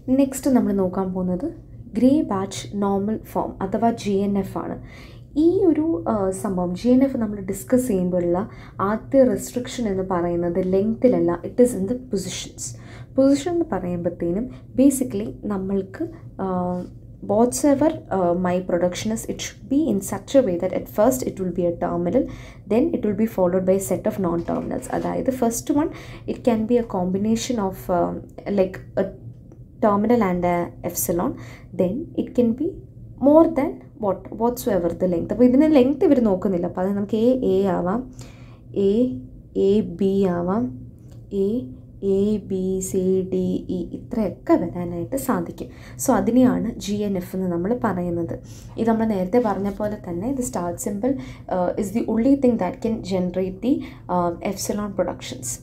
Next നമ്മൾ നോക്കാൻ പോകുന്നത് ഗ്രേ ബാച്ച് നോർമൽ ഫോം അഥവാ ജി എൻ എഫ് ആണ് ഈ ഒരു ആ, സംഭവം ജി എൻ എഫ് നമ്മൾ ഡിസ്കസ് ചെയ്യുമ്പോഴുള്ള ആദ്യ റെസ്ട്രിക്ഷൻ എന്ന് പറയുന്നത് ലെങ്ത്തിലല്ല it is in the positions position എന്ന് പറയുമ്പോഴത്തേനും ബേസിക്കലി നമ്മൾക്ക് what's ever my production is it should be in such a way that at first it will be a terminal then it will be followed by set of non terminals അതായത് first one it can be a combination of like terminal and uh, epsilon then it can be more than what what's ever the length അപ്പോൾ ഇതിന് length ഇവർ നോക്കുന്നില്ല അപ്പോൾ അത് നമുക്ക് A A ആവാം A A B ആവാം A A B C D E ഇത്രയൊക്കെ വരാനായിട്ട് സാധിക്കും സോ അതിനെയാണ് ജി എൻ എഫ് എന്ന് നമ്മൾ പറയുന്നത് ഇത് നമ്മൾ നേരത്തെ പറഞ്ഞ പോലെ തന്നെ the start symbol is the only thing that can generate the epsilon productions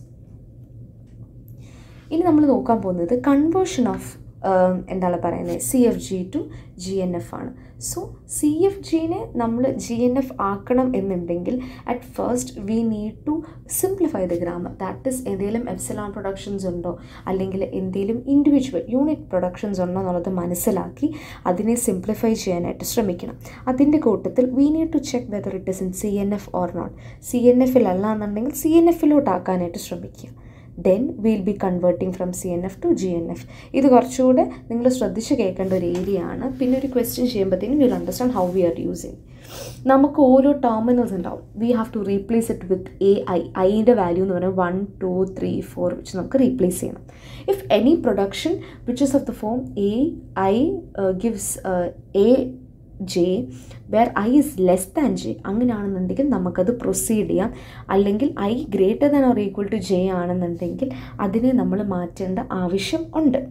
ഇനി നമ്മൾ നോക്കാൻ പോകുന്നത് കൺവേർഷൻ ഓഫ് എന്താണ് പറയുന്നത് C F G to G N F ആണ് സോ സി എഫ് ജിനെ നമ്മൾ ജി എൻ എഫ് ആക്കണം എന്നുണ്ടെങ്കിൽ at first we need to simplify the grammar that is എന്തെങ്കിലും എഫ്സലോൺ പ്രൊഡക്ഷൻസ് ഉണ്ടോ അല്ലെങ്കിൽ എന്തെങ്കിലും ഇൻഡിവിജ്വൽ യൂണിറ്റ് പ്രൊഡക്ഷൻസ് ഉണ്ടോ എന്നുള്ളത് മനസ്സിലാക്കി അതിനെ സിംപ്ലിഫൈ ചെയ്യാനായിട്ട് ശ്രമിക്കണം അതിൻ്റെ കൂട്ടത്തിൽ we need to check whether it is in C N F or not C N എഫിൽ അല്ല എന്നുണ്ടെങ്കിൽ സി എൻ എഫിലോട്ട് ആക്കാനായിട്ട് ശ്രമിക്കുക then will be converting from C N F to G N F ഇത് കുറച്ചുകൂടെ നിങ്ങൾ ശ്രദ്ധിച്ച് കേൾക്കേണ്ട ഒരു ഏരിയ ആണ് പിന്നെ ഒരു ക്വസ്റ്റ്യൻ ചെയ്യുമ്പോഴത്തേനും will understand how we are using നമുക്ക് ഓരോ ടെർമിനൽസ് ഉണ്ടാവും we have to replace it with A I ഐൻ്റെ വാല്യൂ എന്ന് പറഞ്ഞാൽ വൺ ടു ത്രീ ഫോർ വെച്ച് നമുക്ക് റീപ്ലേസ് ചെയ്യണം if any production which is of the form A I gives A J where I is less than J അങ്ങനെയാണെന്നുണ്ടെങ്കിൽ നമുക്കത് proceed ചെയ്യാം അല്ലെങ്കിൽ I greater than or equal to J ആണെന്നുണ്ടെങ്കിൽ അതിനെ നമ്മൾ മാറ്റേണ്ട ആവശ്യം ഉണ്ട്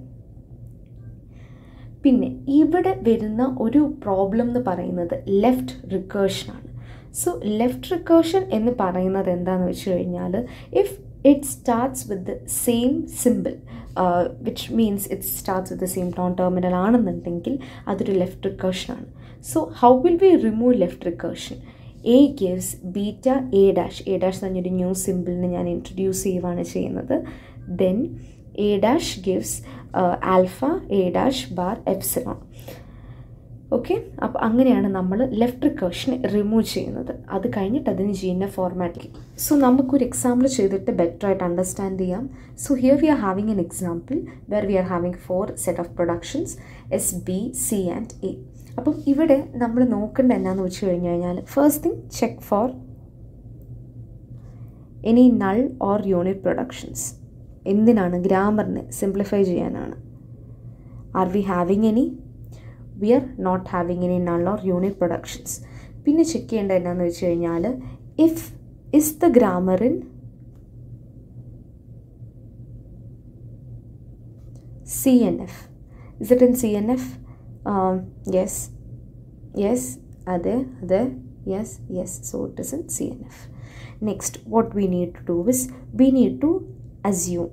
പിന്നെ ഇവിടെ വരുന്ന ഒരു പ്രോബ്ലം എന്ന് പറയുന്നത് ലെഫ്റ്റ് റിക്കേഷനാണ് സോ ലെഫ്റ്റ് റിക്കേഷൻ എന്ന് പറയുന്നത് എന്താണെന്ന് വെച്ച് കഴിഞ്ഞാൽ if it starts with the same symbol which means it starts with the same non terminal ആണെന്നുണ്ടെങ്കിൽ അതൊരു ലെഫ്റ്റ് റിക്കേഷനാണ് so how will we remove left recursion A gives beta A dash A dash എന്നൊരു new സിമ്പിളിന് ഞാൻ introduce ചെയ്യുകയാണ് ചെയ്യുന്നത് then A dash gives alpha A dash bar epsilon okay അപ്പോൾ അങ്ങനെയാണ് നമ്മൾ ലെഫ്റ്റ് റിക്കേഷൻ റിമൂവ് ചെയ്യുന്നത് അത് കഴിഞ്ഞിട്ട് അതിന് ചെയ്യുന്ന ഫോർമാറ്റിൽ സോ നമുക്കൊരു എക്സാമ്പിൾ ചെയ്തിട്ട് ബെറ്റർ ആയിട്ട് അണ്ടർസ്റ്റാൻഡ് ചെയ്യാം so here we are having an example where we are having four set of productions S B C and A അപ്പം ഇവിടെ നമ്മൾ നോക്കേണ്ട എന്നാന്ന് വെച്ച് കഴിഞ്ഞ് കഴിഞ്ഞാൽ first thing check for any null or unit productions എന്തിനാണ് ഗ്രാമറിനെ സിംപ്ലിഫൈ ചെയ്യാനാണ് are we having any we are not having any null or unit productions പിന്നെ ചെക്ക് ചെയ്യേണ്ടത് എന്നാന്ന് വെച്ച് കഴിഞ്ഞാൽ if is the grammar in C N F is it in C N F yes yes അതെ അതെ yes yes so it is in C N F next what we need to do is we need to assume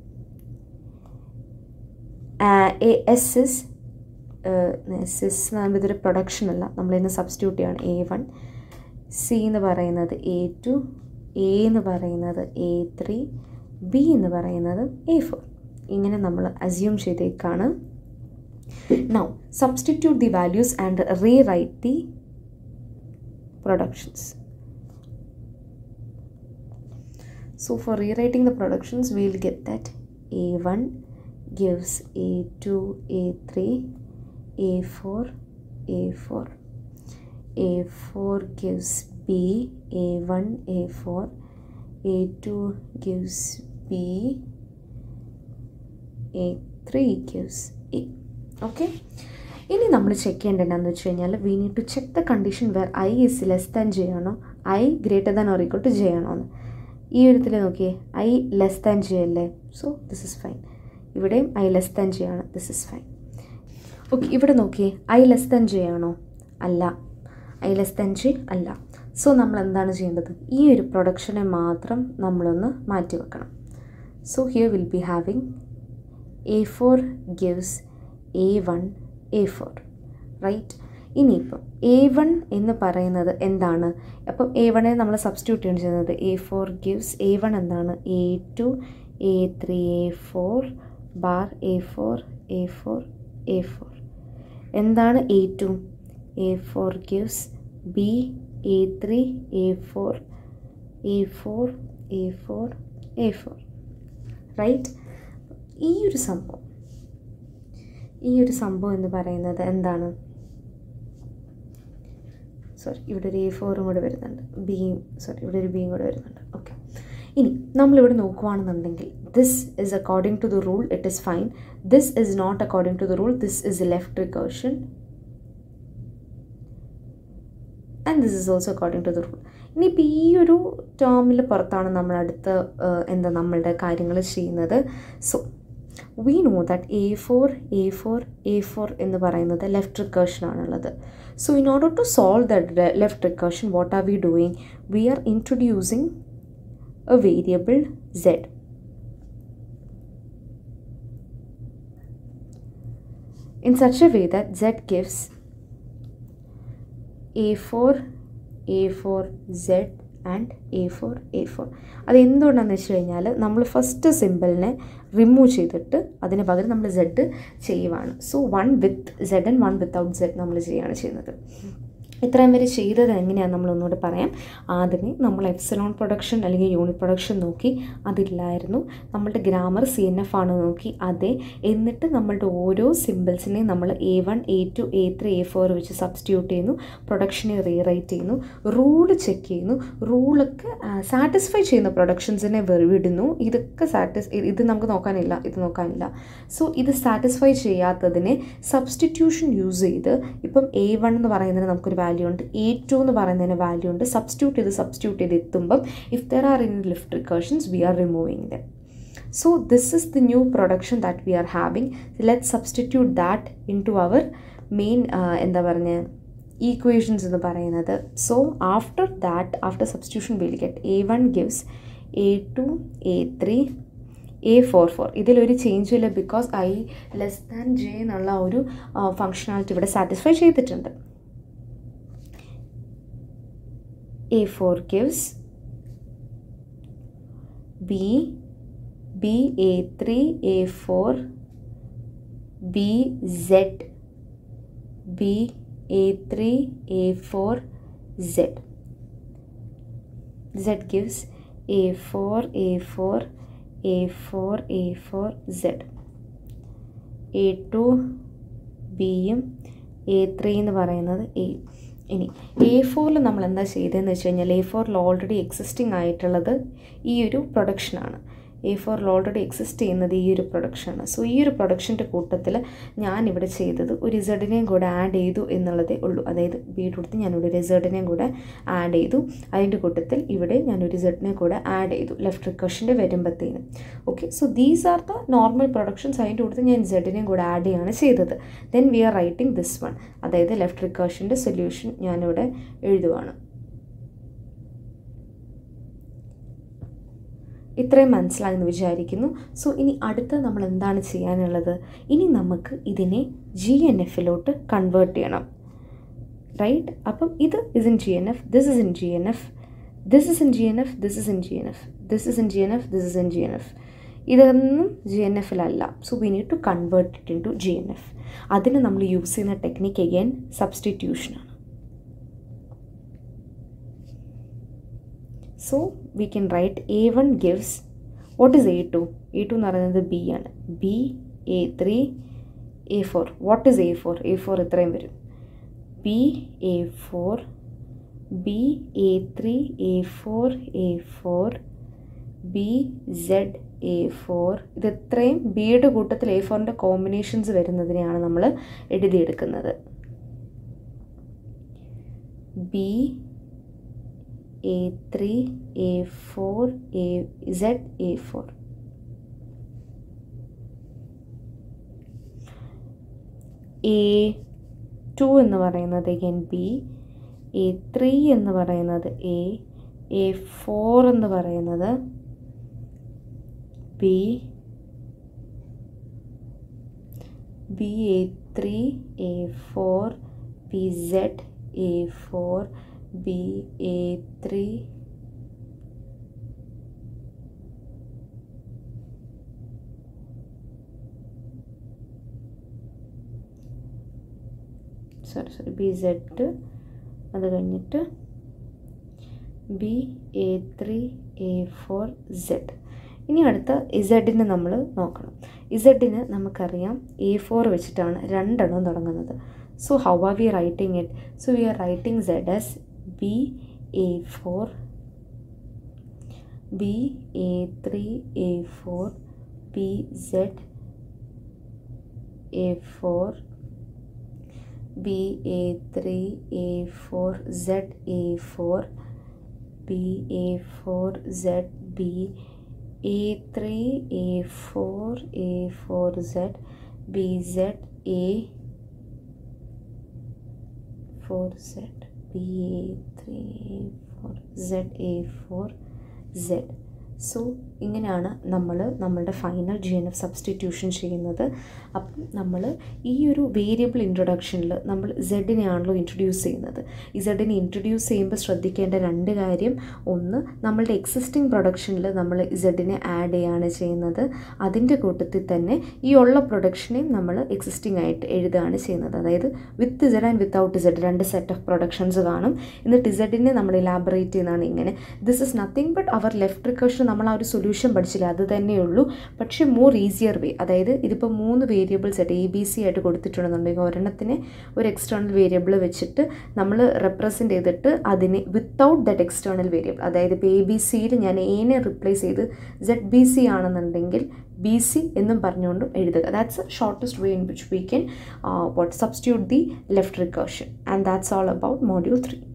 A S is S S എന്ന് പറയുമ്പോൾ ഇതൊരു production അല്ല നമ്മളിന്ന് substitute ചെയ്യണം A one C എന്ന് പറയുന്നത് എ ടു എ എന്ന് പറയുന്നത് എ ത്രീ ബി എന്ന് പറയുന്നത് എ ഫോർ ഇങ്ങനെ നമ്മൾ അസ്യൂം ചെയ്തേക്കാണ് Now, substitute the values and rewrite the productions. So, for rewriting the productions, we'll get that A1 gives A2, A3, A4, A4. A4 gives B, A1, A4. A2 gives B, A3 gives A. Okay ഇനി നമ്മൾ check ചെയ്യേണ്ടത് എന്താണെന്ന് വെച്ച് കഴിഞ്ഞാൽ we need to check the condition where I is less than J ആണോ I greater than or equal to J ആണോ എന്ന് ഈ എഴുത്തിൽ നോക്കിയേ ഐ ലെസ് ദാൻ ജെ അല്ലേ സോ ദിസ് ഇസ് ഫൈൻ ഇവിടെയും ഐ ലെസ് ദാൻ ജെ ആണ് this is fine okay ഇവിടെ നോക്കിയേ ഐ ലെസ് ദാൻ ജെ ആണോ അല്ല ഐ ലെസ് ദാൻ ജെ അല്ല സോ നമ്മൾ എന്താണ് ചെയ്യേണ്ടത് ഈ ഒരു പ്രൊഡക്ഷനെ മാത്രം നമ്മളൊന്ന് മാറ്റി വെക്കണം so here will be having A four gives A one A four right ഇനിയിപ്പം എ വൺ എന്ന് പറയുന്നത് എന്താണ് അപ്പം എ വണ്ണെ നമ്മൾ സബ്സ്റ്റിറ്റ്യൂട്ട് ചെയ്യാണ് ചെയ്യുന്നത് A four gives A one എന്താണ് A two A three A four bar A four A four A four എന്താണ് A two A four gives B A three A four A four A four A four right ഈ ഒരു സംഭവം ഈ ഒരു സംഭവം എന്ന് പറയുന്നത് എന്താണ് സോറി ഇവിടെ ഒരു എ ഫോറും കൂടെ വരുന്നുണ്ട് ബിയും സോറി ഇവിടെ ഒരു ബിയും കൂടെ വരുന്നുണ്ട് ഓക്കെ ഇനി നമ്മളിവിടെ നോക്കുവാണെന്നുണ്ടെങ്കിൽ this is according to the rule it is fine this is not according to the rule this is left recursion and this is also according to the rule ഇനിയിപ്പോൾ ഈ ഒരു ടേമിൽ പുറത്താണ് നമ്മൾ അടുത്ത എന്താ നമ്മളുടെ കാര്യങ്ങൾ ചെയ്യുന്നത് so we know that A four A four A four എന്ന് പറയുന്നത് ലെഫ്റ്റ് റിക്കേർഷൻ ആണുള്ളത് so in order to solve the left recursion what are we doing we are introducing a variable Z in such a way that z gives a4 a4 z and A four A four അത് എന്തുകൊണ്ടാണെന്ന് വെച്ച് കഴിഞ്ഞാൽ നമ്മൾ first സിമ്പിളിനെ remove ചെയ്തിട്ട് അതിന് പകരം നമ്മൾ Z ചെയ്യുവാണ് so one with Z and one without Z നമ്മൾ ചെയ്യുകയാണ് ചെയ്യുന്നത് ഇത്രയും വരെ ചെയ്തത് എങ്ങനെയാണെന്ന് നമ്മളൊന്നുകൂടെ പറയാം ആദ്യമേ നമ്മൾ എഫ്സലോൺ പ്രൊഡക്ഷൻ അല്ലെങ്കിൽ യൂണിറ്റ് പ്രൊഡക്ഷൻ നോക്കി അതില്ലായിരുന്നു നമ്മളുടെ ഗ്രാമർ സി എൻ എഫ് ആണ് നോക്കി അതെ എന്നിട്ട് നമ്മളുടെ ഓരോ സിമ്പിൾസിനെയും നമ്മൾ A one A two A three A four വെച്ച് സബ്സ്റ്റിറ്റ്യൂട്ട് ചെയ്യുന്നു പ്രൊഡക്ഷനെ റീറൈറ്റ് ചെയ്യുന്നു റൂള് ചെക്ക് ചെയ്യുന്നു റൂളൊക്കെ സാറ്റിസ്ഫൈ ചെയ്യുന്ന പ്രൊഡക്ഷൻസിനെ വിടുന്നു ഇതൊക്കെ സാറ്റിസ് ഇത് നമുക്ക് നോക്കാനില്ല ഇത് നോക്കാനില്ല സോ ഇത് സാറ്റിസ്ഫൈ ചെയ്യാത്തതിനെ സബ്സ്റ്റിറ്റ്യൂഷൻ യൂസ് ചെയ്ത് ഇപ്പം എ വൺ എന്ന് പറയുന്നതിന് നമുക്കൊരു വാല്യൂ ഉണ്ട് എ ടു എന്ന് പറയുന്നതിന് വാല്യൂ ഉണ്ട് സബ്സ്റ്റിറ്റ്യൂട്ട് ചെയ്ത് സബ്സ്റ്റിറ്റ്യൂട്ട് ചെയ്ത് എത്തുമ്പം if there are in left recursions we are removing them So this is the new production that we are having. Let's substitute that into our main എന്താ പറഞ്ഞ equations എന്ന് പറയുന്നത് so after that after substitution will get A one gives A two A three A four four ഇതിലൊരു change ഇല്ല because I less than J എന്നുള്ള ഒരു functionality ഇവിടെ satisfy ചെയ്തിട്ടുണ്ട് A four gives B B A three A four B Z B A three A four Z Z gives A four A four A four A four Z A two ബിയും A three എന്ന് പറയുന്നത് A ഇനി A ഫോറിൽ നമ്മൾ എന്താ ചെയ്തതെന്ന് വെച്ച് കഴിഞ്ഞാൽ എ ഫോറിൽ ഓൾറെഡി എക്സിസ്റ്റിംഗ് ആയിട്ടുള്ളത് ഈ ഒരു പ്രൊഡക്ഷനാണ് എ ഫോറിൽ ഓൾറെഡി എക്സിസ്റ്റ് ചെയ്യുന്നത് ഈ ഒരു പ്രൊഡക്ഷനാണ് സോ ഈ ഒരു പ്രൊഡക്ഷൻ്റെ കൂട്ടത്തിൽ ഞാനിവിടെ ചെയ്തത് ഒരു ഇസഡിനെയും കൂടെ ആഡ് ചെയ്തു എന്നുള്ളതേ ഉള്ളൂ അതായത് ബീഡ് കൊടുത്ത് ഞാനിവിടെ ഒരു ഇസഡിനെയും കൂടെ ആഡ് ചെയ്തു അതിൻ്റെ കൂട്ടത്തിൽ ഇവിടെ ഞാനൊരു ഇസഡിനെ കൂടെ ആഡ് ചെയ്തു ലെഫ്റ്റ് റിക്കഷൻ്റെ വരുമ്പോഴത്തേനും okay so these are the normal productions അതിൻ്റെ കൂട്ടത്തിൽ ഞാൻ സെഡിനെയും കൂടെ ആഡ് ചെയ്യുകയാണ് ചെയ്തത് then we are writing this one അതായത് ലെഫ്റ്റ് റിക്കഷൻ്റെ സൊല്യൂഷൻ ഞാനിവിടെ എഴുതുവാണ് ഇത്രയും മനസ്സിലായെന്ന് വിചാരിക്കുന്നു സോ ഇനി അടുത്ത നമ്മൾ എന്താണ് ചെയ്യാനുള്ളത് ഇനി നമുക്ക് ഇതിനെ ജി എൻ എഫിലോട്ട് കൺവേർട്ട് ചെയ്യണം റൈറ്റ് അപ്പം ഇത് is in G N F this is in G N F this is in G N F this is in G N F this is in G N F this is in G N F ഇതൊന്നും G N എഫിലല്ല so we need to convert it into G N F അതിന് നമ്മൾ use ചെയ്യുന്ന technique again സബ്സ്റ്റിറ്റ്യൂഷനാണ് so we can write A one gives what is A two A two എന്ന് പറയുന്നത് B ആണ് B A three A four what is A four A four ഇത്രയും വരും B A four B A three A four A four B Z A four ഇത് ഇത്രയും ബിയുടെ കൂട്ടത്തിൽ A ഫോറിൻ്റെ കോമ്പിനേഷൻസ് വരുന്നതിനെയാണ് നമ്മൾ എഴുതിയെടുക്കുന്നത് B A three A four A Z A four A two എന്ന് പറയുന്നത് എൻ ബി എ ത്രീ എന്ന് പറയുന്നത് എ എ ഫോർ എന്ന് പറയുന്നത് B B A three A four B Z A four B A three sorry sorry B Z അത് കഴിഞ്ഞിട്ട് B A three A four Z ഇനി അടുത്ത ഇസഡിന് നമ്മൾ നോക്കണം ഇസഡിന് നമുക്കറിയാം എ ഫോർ വെച്ചിട്ടാണ് രണ്ടെണ്ണം തുടങ്ങുന്നത് so how are we writing it so we are writing Z as B A four B A three A four B Z A four B A three A four Z A four B A four Z B A three A four A four Z B Z A four Z B A three A four Z A four Z so ഇങ്ങനെയാണ് നമ്മൾ നമ്മളുടെ final G N F substitution ചെയ്യുന്നത് അപ്പം നമ്മൾ ഈ ഒരു variable ഇൻട്രൊഡക്ഷനിൽ നമ്മൾ സെഡിനെയാണല്ലോ introduce ചെയ്യുന്നത് ഈ സെഡിനെ ഇൻട്രൊഡ്യൂസ് ചെയ്യുമ്പോൾ ശ്രദ്ധിക്കേണ്ട രണ്ട് കാര്യം ഒന്ന് നമ്മളുടെ എക്സിസ്റ്റിംഗ് പ്രൊഡക്ഷനിൽ നമ്മൾ സെഡിനെ ആഡ് ചെയ്യുകയാണ് ചെയ്യുന്നത് അതിൻ്റെ കൂട്ടത്തിൽ തന്നെ ഈ ഉള്ള പ്രൊഡക്ഷനെയും നമ്മൾ എക്സിസ്റ്റിംഗ് ആയിട്ട് എഴുതുകയാണ് ചെയ്യുന്നത് അതായത് with Z and without Z രണ്ട് സെറ്റ് ഓഫ് പ്രൊഡക്ഷൻസ് കാണും എന്നിട്ട് സെഡിനെ നമ്മൾ ഇലാബറേറ്റ് ചെയ്യുന്നതാണ് ഇങ്ങനെ this is nothing but our left recursion നമ്മൾ ആ ഒരു സൊല്യൂഷൻ പഠിച്ചില്ല അത് തന്നെയുള്ളൂ പക്ഷേ മോർ ഈസിയർ വേ അതായത് ഇതിപ്പോൾ മൂന്ന് വേരിയബിൾസ് ആയിട്ട് എ ബി സി ആയിട്ട് കൊടുത്തിട്ടുണ്ടെന്നുണ്ടെങ്കിൽ ഒരെണ്ണത്തിനെ ഒരു എക്സ്റ്റേണൽ വേരിയബിൾ വെച്ചിട്ട് നമ്മൾ റെപ്രസെൻറ്റ് ചെയ്തിട്ട് അതിനെ വിത്തൗട്ട് ദറ്റ് എക്സ്റ്റേണൽ വേരിയബിൾ അതായത് ഇപ്പോൾ എ ബി സിയിൽ ഞാൻ എനെ റിപ്ലേസ് ചെയ്ത് സെഡ് ബി സി ആണെന്നുണ്ടെങ്കിൽ ബി സി എന്നും പറഞ്ഞുകൊണ്ടും എഴുതുക that's shortest way in which we can what substitute the left recursion and that's all about module three